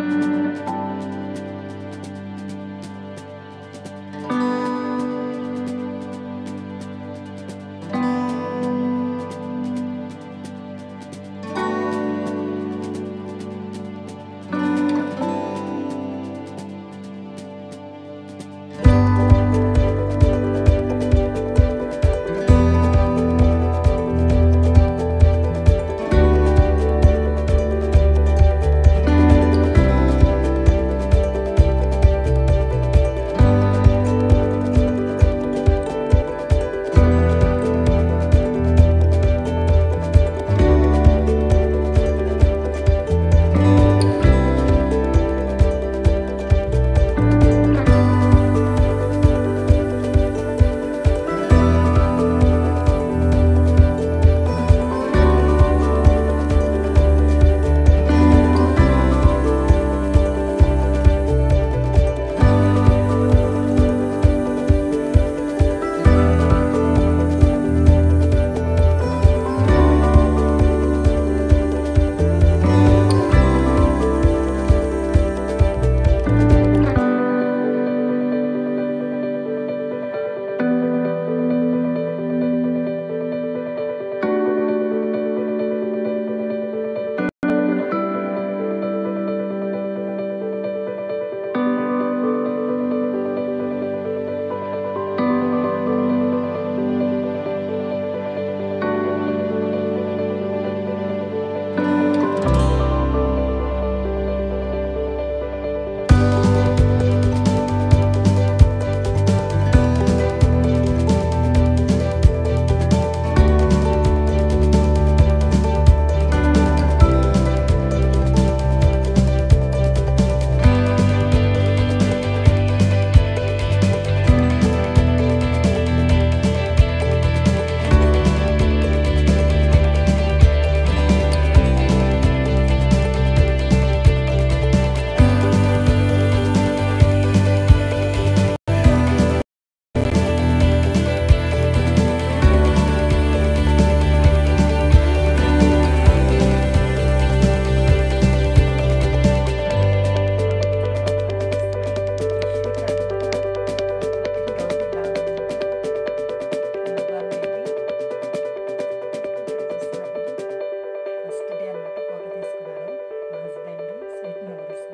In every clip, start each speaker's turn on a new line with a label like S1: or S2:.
S1: First day అన్నమాట photo తీసుకున్నారు మా హస్బెండ్ స్వీట్ మెమరీస్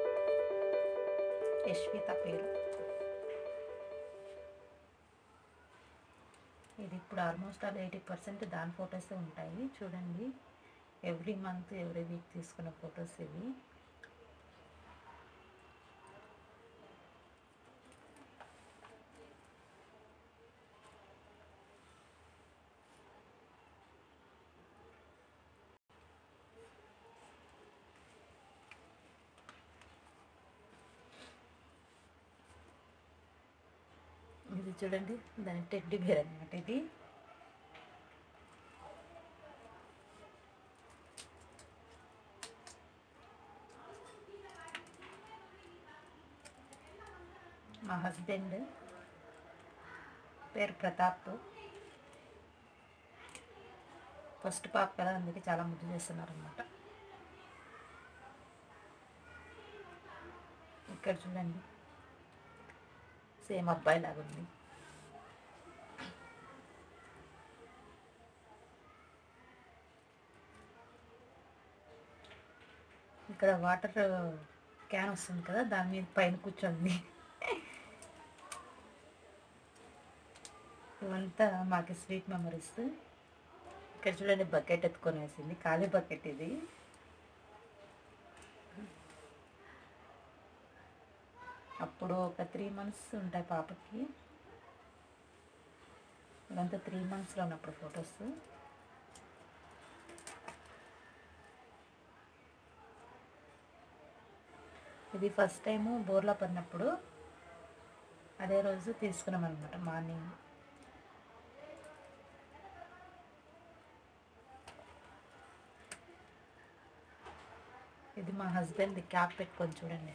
S1: యశ్విత పేరు ఇది ఇప్పుడు ఆల్మోస్ట్ ఆల్ ఎయిటీ పర్సెంట్ దాని ఫొటోస్ ఉంటాయి చూడండి ఎవ్రీ మంత్ ఎవ్రీ వీక్ తీసుకున్న ఫొటోస్ ఇవి ఇది చూడండి దాని టెడ్డి బేర్ అనమాట ఇది మా హస్బెండ్ పేరు ప్రతాప్ ఫస్ట్ పాప కదా అందుకే చాలా ముద్దు చేస్తున్నారు అనమాట ఇక్కడ చూడండి సేమ్ అబ్బాయి లాగా ఉంది ఇక్కడ వాటర్ క్యాన్ వస్తుంది కదా దాని మీద పైన కూర్చోండి ఇవంతా మాకు స్వీట్ మెమరీస్ ఇక్కడ చూడండి బకెట్ ఎత్తుకొని వేసింది ఖాళీ బకెట్ ఇది అప్పుడు ఒక త్రీ మంత్స్ ఉంటాయి పాపకి ఇదంతా త్రీ మంత్స్లో ఉన్నప్పుడు ఫొటోస్ ఇది ఫస్ట్ టైము బోర్లా పడినప్పుడు అదే రోజు తీసుకున్నాం అనమాట మార్నింగ్ ఇది మా హస్బెండ్ క్యాప్ పెట్టుకొని చూడండి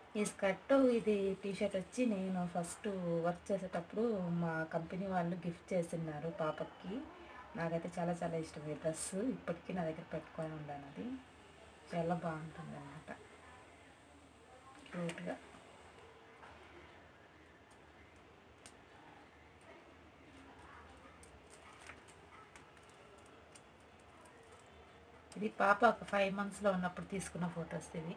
S1: ఈ స్కర్ట్ ఇది టీషర్ట్ వచ్చి నేను ఫస్ట్ వర్క్ చేసేటప్పుడు మా కంపెనీ వాళ్ళు గిఫ్ట్ చేసిన్నారు పాపకి నాకైతే చాలా చాలా ఇష్టం ఈ డ్రెస్ ఇప్పటికీ నా దగ్గర పెట్టుకొని ఉన్నాను అది చాలా బాగుంటుంది అన్నమాట క్యూట్గా ఇది పాప ఒక ఫైవ్ మంత్స్లో ఉన్నప్పుడు తీసుకున్న ఫొటోస్ ఇవి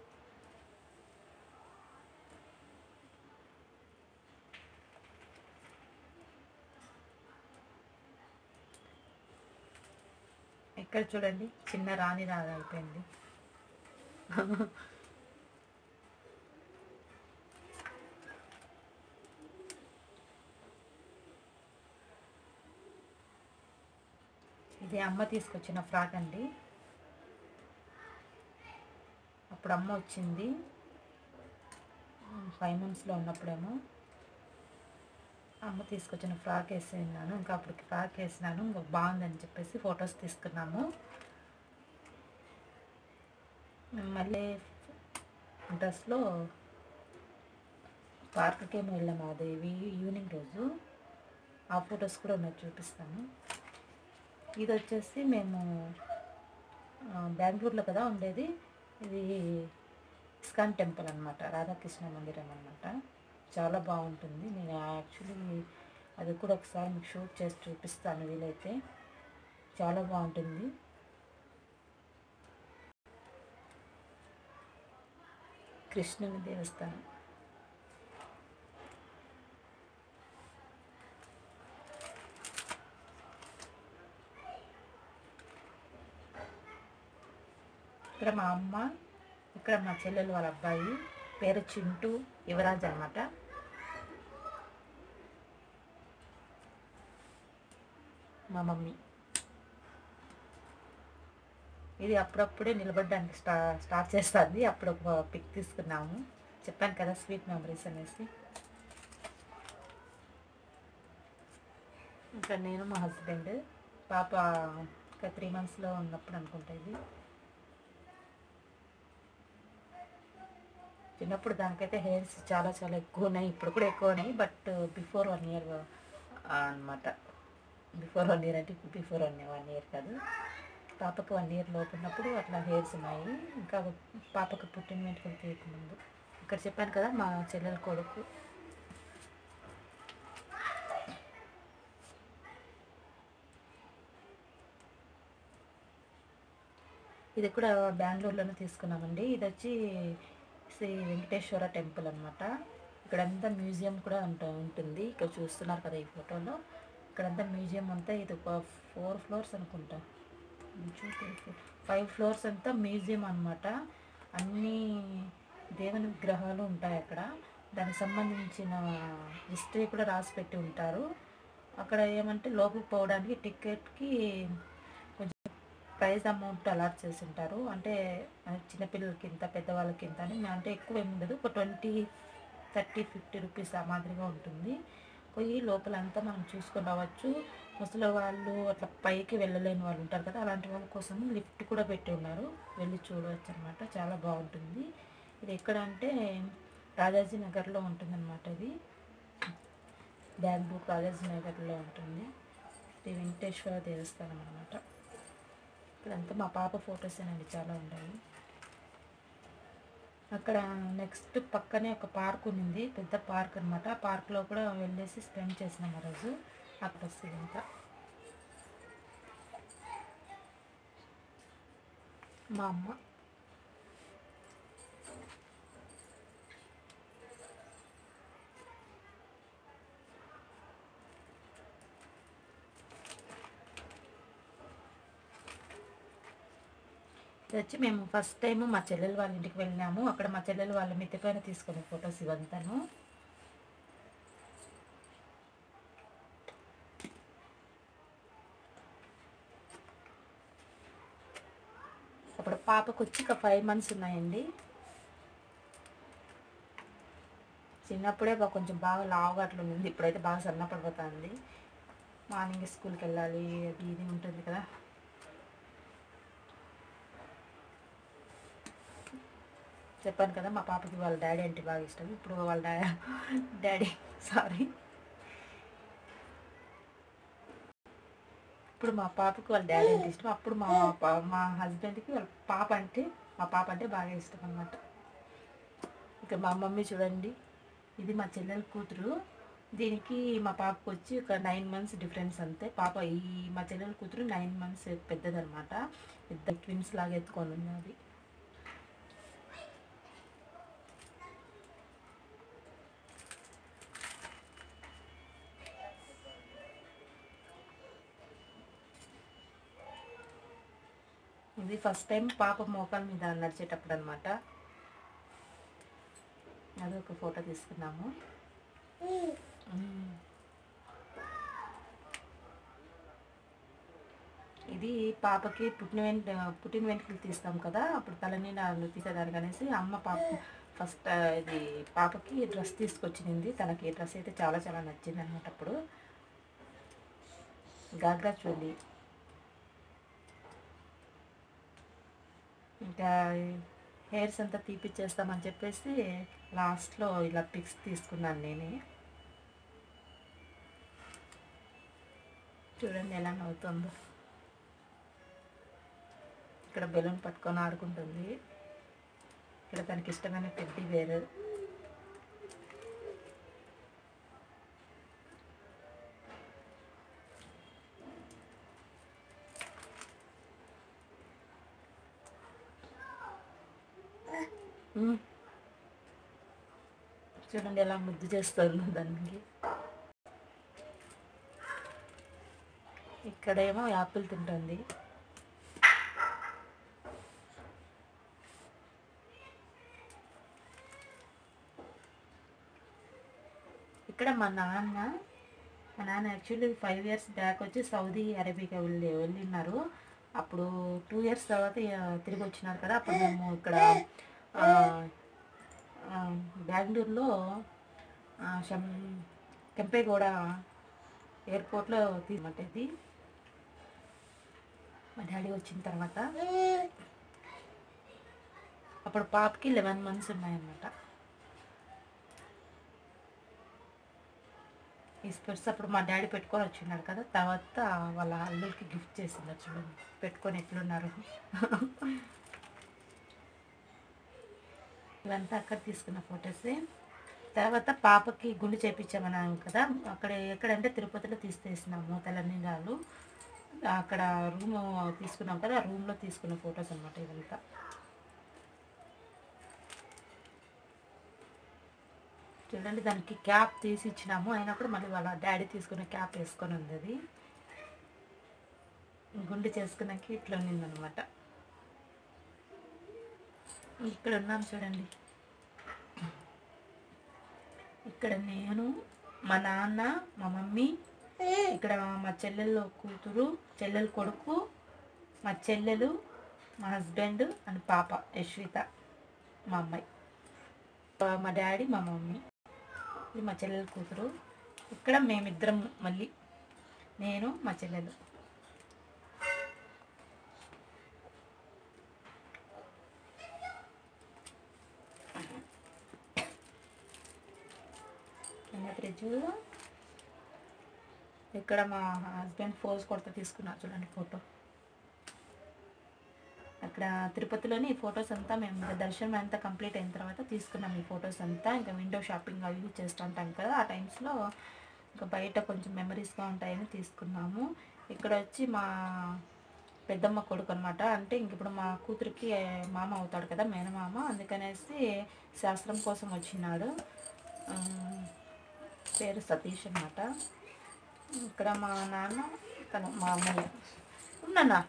S1: ఇక్కడ చూడండి చిన్న రాణి రాగా అయిపోయింది ఇది అమ్మ తీసుకొచ్చిన ఫ్రాక్ అండి అప్పుడు అమ్మ వచ్చింది ఫైవ్ మంత్స్లో ఉన్నప్పుడేమో అమ్మ తీసుకొచ్చిన ఫ్రాక్ వేసినాను ఇంకా అప్పుడు ఫ్రాక్ వేసినాను ఇంకా బాగుందని చెప్పేసి ఫొటోస్ తీసుకున్నాము మళ్ళీ డ్రెస్లో పార్క్కి ఏమో వెళ్ళాము అదేవి ఈవినింగ్ రోజు ఆ ఫొటోస్ కూడా ఉన్నాయి చూపిస్తాను ఇది వచ్చేసి మేము ఆ, బెంగళూరులో కదా ఉండేది ఇది ఇస్కాన్ టెంపుల్ అనమాట రాధాకృష్ణ మందిరం అనమాట చాలా బాగుంటుంది నేను యాక్చువల్లీ అది కూడా ఒకసారి మీకు షూట్ చేసి చూపిస్తాను వీలైతే చాలా బాగుంటుంది కృష్ణుని దేవస్థానం ఇక్కడ మా అమ్మ ఇక్కడ మా చెల్లెలు వాళ్ళ అబ్బాయి పేరు చింటూ యువరాజ్ అనమాట మా మమ్మీ ఇది అప్పుడప్పుడే నిలబడడానికి స్టా స్టార్ట్ చేస్తుంది అప్పుడు ఒక పిక్ తీసుకున్నాము చెప్పాను కదా స్వీట్ మెమరీస్ అనేసి ఇంకా నేను మా హస్బెండ్ పాప ఇంకా త్రీ మంత్స్లో ఉన్నప్పుడు అనుకుంటా ఇది చిన్నప్పుడు దానికైతే హెయిర్స్ చాలా చాలా ఎక్కువ ఉన్నాయి ఇప్పుడు కూడా ఎక్కువ ఉన్నాయి బట్ బిఫోర్ వన్ ఇయర్ అనమాట బిఫోర్ వన్ ఇయర్ అంటే బిఫోర్ వన్ వన్ ఇయర్ కాదు పాపకు వన్ ఇయర్ లోపు ఉన్నప్పుడు అట్లా హెయిర్స్ ఉన్నాయి ఇంకా పాపకు పుట్టిన వెంటనే తీయకముందు ఇక్కడ చెప్పాను కదా మా చెల్లెల కొడుకు ఇది కూడా బెంగళూరులోనే తీసుకున్నామండి ఇది వచ్చి శ్రీ వెంకటేశ్వర టెంపుల్ అనమాట ఇక్కడంతా మ్యూజియం కూడా ఉంట ఉంటుంది ఇక్కడ చూస్తున్నారు కదా ఈ ఫోటోలో ఇక్కడంతా మ్యూజియం అంతా ఇది ఒక ఫోర్ ఫ్లోర్స్ అనుకుంటా ఫైవ్ ఫ్లోర్స్ అంతా మ్యూజియం అనమాట అన్ని దేవుని విగ్రహాలు ఉంటాయి అక్కడ దానికి సంబంధించిన హిస్టరీ కూడా రాసి పెట్టి ఉంటారు అక్కడ ఏమంటే లోపలికి పోవడానికి టికెట్కి కొంచెం ప్రైస్ అమౌంట్ అలాట్ చేసి ఉంటారు అంటే ఆ, చిన్నపిల్లలకి ఇంత పెద్దవాళ్ళకి ఇంత అని అంటే ఎక్కువ ఏమి ఉండదు ఒక ట్వంటీ థర్టీ ఫిఫ్టీ రూపీస్ ఆ మాదిరిగా ఉంటుంది పోయి లోపలంతా మనం చూసుకొని రావచ్చు ముసలి వాళ్ళు అట్లా పైకి వెళ్ళలేని వాళ్ళు ఉంటారు కదా అలాంటి వాళ్ళ కోసం లిఫ్ట్ కూడా పెట్టి ఉన్నారు వెళ్ళి చూడవచ్చు అనమాట చాలా బాగుంటుంది ఇది ఎక్కడ అంటే రాజాజీ నగర్లో ఉంటుందన్నమాట ఇది బెంగళూరు రాజాజీ నగర్లో ఉంటుంది శ్రీ వెంకటేశ్వర దేవస్థానం అనమాట ఇక్కడంతా మా పాప ఫొటోసేనండి చాలా ఉన్నాయి అక్కడ నెక్స్ట్ పక్కనే ఒక పార్క్ ఉంది పెద్ద పార్క్ అనమాట ఆ పార్క్లో కూడా వెళ్ళేసి స్పెండ్ చేసినాం ఆ రోజు అక్కడ వస్తుంది ఇంకా మా అమ్మ ఇది వచ్చి మేము ఫస్ట్ టైం మా చెల్లెలు వాళ్ళ ఇంటికి వెళ్ళినాము అక్కడ మా చెల్లెలు వాళ్ళ మిద్దె పైన తీసుకునే ఫొటోస్ ఇవంతాను అప్పుడు పాపకు వచ్చి ఒక ఫైవ్ మంత్స్ ఉన్నాయండి చిన్నప్పుడే బా- కొంచెం బాగా లావుగా అట్లా ఉంది ఇప్పుడైతే బాగా సన్నపడిపోతుంది మార్నింగ్ స్కూల్కి వెళ్ళాలి అది ఇది ఉంటుంది కదా చెప్పాను కదా మా పాపకి వాళ్ళ డాడీ అంటే బాగా ఇష్టం ఇప్పుడు వాళ్ళ డా డాడీ సారీ ఇప్పుడు మా పాపకి వాళ్ళ డాడీ అంటే ఇష్టం అప్పుడు మా పా- మా హస్బెండ్కి వాళ్ళ పాప అంటే మా పాప అంటే బాగా ఇష్టం అనమాట ఇక మా మమ్మీ చూడండి ఇది మా చెల్లెల కూతురు దీనికి మా పాపకు వచ్చి ఒక నైన్ మంత్స్ డిఫరెన్స్ అంతే పాప ఈ మా చెల్లెల కూతురు నైన్ మంత్స్ పెద్దదనమాట ఇద్దరు ట్విన్స్ లాగా ఎత్తుకొని ఉన్నది ఇది ఫస్ట్ టైం పాప మోకాల మీద నడిచేటప్పుడు అనమాట అది ఒక ఫోటో తీసుకున్నాము మ్మ్. ఇది పాపకి పుట్టిన వెంట పుట్టిన వెంట్రుకలు తీస్తాం కదా అప్పుడు తలనీళ్ళు తీసేదానికి అనేసి అమ్మ పాప ఫస్ట్ ఇది పాపకి డ్రెస్ తీసుకొచ్చింది తనకి ఈ డ్రెస్ అయితే చాలా చాలా నచ్చింది అనమాట అప్పుడు గాగ్రా చోలి ఇంకా హెయిర్స్ అంతా తీపిచ్చేస్తామని చెప్పేసి లాస్ట్లో ఇలా పిక్స్ తీసుకున్నాను నేనే చూడండి ఎలా నవ్వుతుందో ఇక్కడ బెలూన్ పట్టుకొని ఆడుకుంటుంది ఇక్కడ తనకి ఇష్టమైన పెద్ద వేరు చూడండి ఎలా ముద్దు చేస్తుందో దానికి ఇక్కడేమో యాపిల్ తింటుంది ఇక్కడ మా నాన్న మా నాన్న యాక్చువల్లీ ఫైవ్ ఇయర్స్ బ్యాక్ వచ్చి సౌదీ అరేబియా వెళ్ళి వెళ్ళిన్నారు అప్పుడు టూ ఇయర్స్ తర్వాత ఇక తిరిగి వచ్చినారు కదా అప్పుడు మేము ఇక్కడ ఆ, ఆ, బెంగళూరులో ఆ, శం కెంపేగౌడ ఎయిర్పోర్ట్లో తీయమంటే ఇది మా డాడీ వచ్చిన తర్వాత అప్పుడు పాపకి లెవెన్ మంత్స్ ఉన్నాయన్నమాట ఈ స్పెట్స్ అప్పుడు మా డాడీ పెట్టుకొని వచ్చిన్నాడు కదా తర్వాత వాళ్ళ అల్లుడికి గిఫ్ట్ చేసింది చూడండి పెట్టుకొని ఎట్లున్నారు ఇవంతా అక్కడ తీసుకున్న ఫొటోసే తర్వాత పాపకి గుండు చేపించామన్నాను కదా అక్కడ ఎక్కడంటే తిరుపతిలో తీసేసినాము తెల్లనీళ్ళు అక్కడ రూమ్ తీసుకున్నాం కదా ఆ రూమ్లో తీసుకున్న ఫొటోస్ అనమాట ఇదంతా చూడండి దానికి క్యాప్ తీసి ఇచ్చినాము అయినప్పుడు మళ్ళీ వాళ్ళ డాడీ తీసుకున్న క్యాప్ వేసుకొని ఉంది అది గుండు చేసుకున్నాక ఇట్లా ఉన్నిందనమాట ఇక్కడ ఉన్నాం చూడండి ఇక్కడ నేను మా నాన్న మా మమ్మీ ఇక్కడ మా చెల్లెలు కూతురు చెల్లెలు కొడుకు మా చెల్లెలు మా హస్బెండ్ అండ్ పాప యశ్విత మా అమ్మాయి ఆ, మా డాడీ మా మమ్మీ ఇది మా చెల్లెల కూతురు ఇక్కడ మేమిద్దరం మళ్ళీ నేను మా చెల్లెలు ఫ్రిడ్జ్ ఇక్కడ మా హస్బెండ్ ఫోజ్ కొడతా తీసుకున్నా చూడండి ఫోటో అక్కడ తిరుపతిలోని ఈ ఫొటోస్ అంతా మేము దర్శనం అంతా కంప్లీట్ అయిన తర్వాత తీసుకున్నాం ఈ ఫొటోస్ అంతా ఇంకా విండో షాపింగ్ అవి ఇవి చేస్తూ ఉంటాం కదా ఆ టైమ్స్లో ఇంకా బయట కొంచెం మెమరీస్గా ఉంటాయని తీసుకున్నాము ఇక్కడ వచ్చి మా పెద్దమ్మ కొడుకు అనమాట అంటే ఇంక ఇప్పుడు మా కూతురికి మామ అవుతాడు కదా మేనమామ అందుకనేసి శాస్త్రం కోసం వచ్చినాడు ఆ, పేరు సతీష్ అనమాట ఇక్కడ మా నాన్న తను మా అమ్మయ్య ఉన్నానా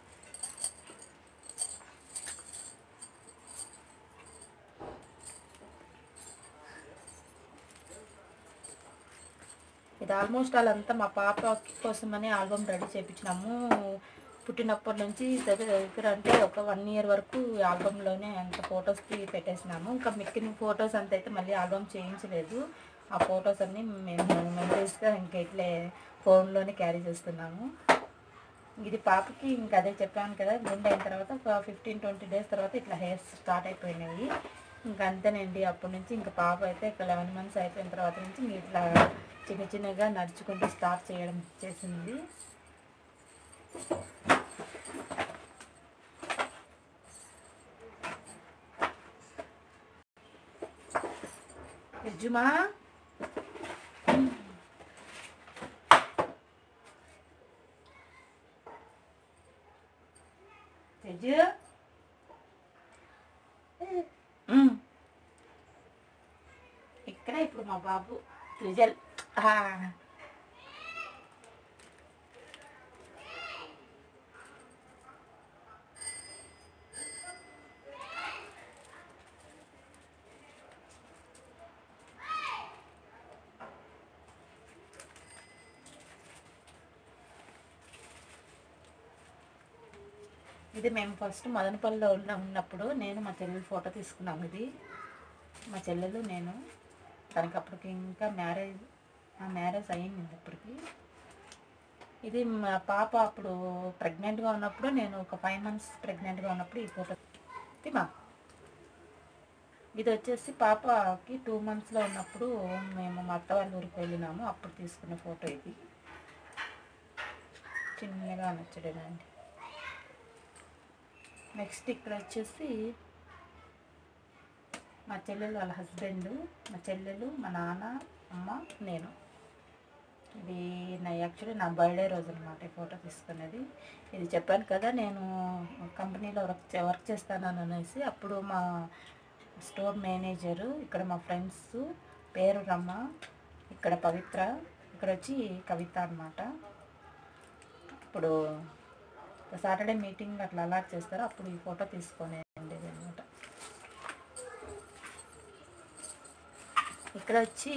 S1: ఇది ఆల్మోస్ట్ వాళ్ళంతా మా పాప కోసమని ఆల్బమ్ రెడీ చేయించినాము పుట్టినప్పటి నుంచి దగ్గర దగ్గర అంటే ఒక వన్ ఇయర్ వరకు ఈ ఆల్బంలోనే అంత ఫొటోస్కి పెట్టేసినాము ఇంకా మిక్కిన ఫొటోస్ అంత అయితే మళ్ళీ ఆల్బమ్ చేయించలేదు ఆ ఫొటోస్ అన్నీ మేము మెమరీస్గా ఇంకా ఇట్లే ఫోన్లోనే క్యారీ చేస్తున్నాము ఇది పాపకి ఇంకా అదే చెప్పాను కదా గుండె అయిన తర్వాత ఒక ఫిఫ్టీన్ ట్వంటీ డేస్ తర్వాత ఇట్లా హెయిర్స్ స్టార్ట్ అయిపోయినాయి ఇంకా అంతేనండి అప్పటి నుంచి ఇంకా పాప అయితే ఇక లెవెన్ మంత్స్ అయిపోయిన తర్వాత నుంచి ఇంక ఇట్లా చిన్న చిన్నగా నడుచుకుంటూ స్టార్ట్ చేయడం చేసింది యజుమా యజు మ్మ్. ఇక్కడ ఇప్పుడు మా బాబు రిజల్ ఇది మేము ఫస్ట్ మదనపల్లిలో ఉన్న ఉన్నప్పుడు నేను మా చెల్లెలు ఫోటో తీసుకున్నాము ఇది మా చెల్లెలు నేను తనకి అప్పటికి ఇంకా మ్యారేజ్ ఆ మ్యారేజ్ అయ్యింది అప్పటికి ఇది మా పాప అప్పుడు ప్రెగ్నెంట్గా ఉన్నప్పుడు నేను ఒక ఫైవ్ మంత్స్ ప్రెగ్నెంట్గా ఉన్నప్పుడు ఈ ఫోటో తిమా ఇది వచ్చేసి పాపకి టూ మంత్స్లో ఉన్నప్పుడు మేము మా అత్త వాళ్ళ ఊరికి వెళ్ళినాము అప్పుడు తీసుకున్న ఫోటో ఇది చిన్నగా నచ్చడేనండి నెక్స్ట్ ఇక్కడ వచ్చేసి మా చెల్లెలు వాళ్ళ హస్బెండ్ మా చెల్లెలు మా నాన్న అమ్మ నేను ఇది నా యాక్చువల్లీ నా బర్త్డే రోజు అనమాట ఈ ఫోటో తీసుకున్నది ఇది చెప్పాను కదా నేను కంపెనీలో వర్క్ చే- వర్క్ చేస్తానని అనేసి అప్పుడు మా స్టోర్ మేనేజరు ఇక్కడ మా ఫ్రెండ్స్ పేరు రమ్మ ఇక్కడ పవిత్ర ఇక్కడ వచ్చి కవిత అనమాట ఇప్పుడు సాటర్డే మీటింగ్ అట్లా అలాట్ చేస్తారు అప్పుడు ఈ ఫోటో తీసుకొని ఉండేది అనమాట ఇక్కడ వచ్చి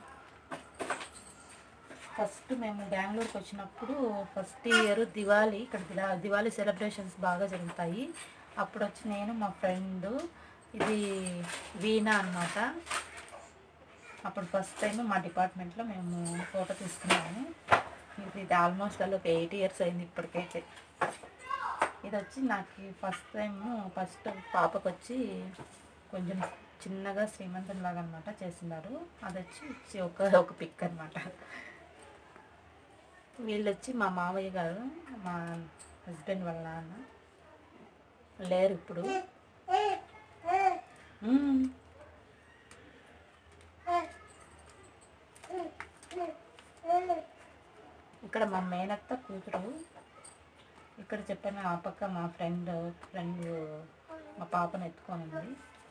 S1: ఫస్ట్ మేము బెంగళూరుకి వచ్చినప్పుడు ఫస్ట్ ఇయర్ దివాళీ ఇక్కడ దివా- దివాళీ సెలబ్రేషన్స్ బాగా జరుగుతాయి అప్పుడు వచ్చి నేను మా ఫ్రెండ్ ఇది వీణా అన్నమాట అప్పుడు ఫస్ట్ టైం మా డిపార్ట్మెంట్లో మేము ఫోటో తీసుకున్నాము ఇది ఇది ఆల్మోస్ట్ అలా ఒక ఎయిట్ ఇయర్స్ అయింది ఇప్పటికైతే ఇది వచ్చి నాకు ఫస్ట్ టైం ఫస్ట్ పాపకు వచ్చి కొంచెం చిన్నగా శ్రీమంతం లాగా అనమాట చేసినారు అది వచ్చి చి- ఒక ఒక పిక్ అనమాట వీళ్ళు వచ్చి మా మామయ్య గారు మా హస్బెండ్ వాళ్ళ నాన్న లేరు ఇప్పుడు మ్మ్. ఇక్కడ మా మేనత్త కూతురు ఇక్కడ చెప్పాను ఆ పక్క మా ఫ్రెండ్ ఫ్రెండ్ మా పాపను ఎత్తుకొని ఉంది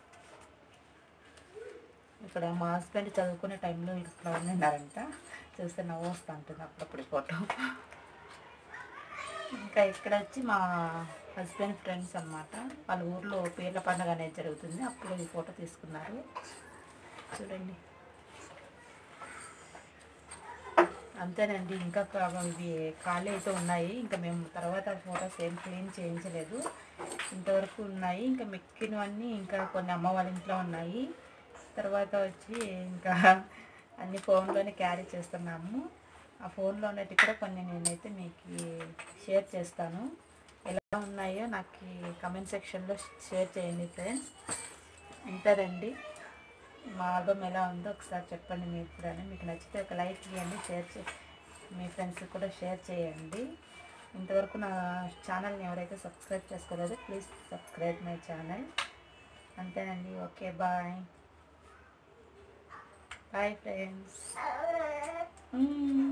S1: ఇక్కడ మా హస్బెండ్ చదువుకునే టైంలో ఇక్కడ ఉన్నారంట చూస్తే నవ్వు వస్తూ ఉంటుంది అప్పుడప్పుడు ఫోటో ఇంకా ఇక్కడ వచ్చి మా హస్బెండ్ ఫ్రెండ్స్ అన్నమాట వాళ్ళ ఊర్లో పీర్ల పండుగ అనేది జరుగుతుంది అప్పుడు ఈ ఫోటో తీసుకున్నారు చూడండి అంతేనండి ఇంకా కా- ఇవి ఖాళీ అయితే ఉన్నాయి ఇంకా మేము తర్వాత ఫొటోస్ ఏం క్లీన్ చేయించలేదు ఇంతవరకు ఉన్నాయి ఇంకా మిక్కినవన్నీ ఇంకా కొన్ని అమ్మ వాళ్ళ ఇంట్లో ఉన్నాయి తర్వాత వచ్చి ఇంకా అన్ని ఫోన్లోనే క్యారీ చేస్తున్నాము ఆ ఫోన్లో ఉన్నట్టు కూడా కొన్ని నేనైతే మీకు షేర్ చేస్తాను ఎలా ఉన్నాయో నాకు కమెంట్ సెక్షన్లో షేర్ చేయండి ఫ్రెండ్స్ ఇంతదండి మా ఆల్బమ్ ఎలా ఉందో ఒకసారి చెప్పండి మీరు కూడా మీకు నచ్చితే ఒక లైక్ ఇవ్వండి షేర్ చే మీ ఫ్రెండ్స్కి కూడా షేర్ చేయండి ఇంతవరకు నా ఛానల్ని ఎవరైతే సబ్స్క్రైబ్ చేసుకోలేదో ప్లీజ్ సబ్స్క్రైబ్ మై ఛానల్ అంతేనండి ఓకే బాయ్ బాయ్ ఫ్రెండ్స్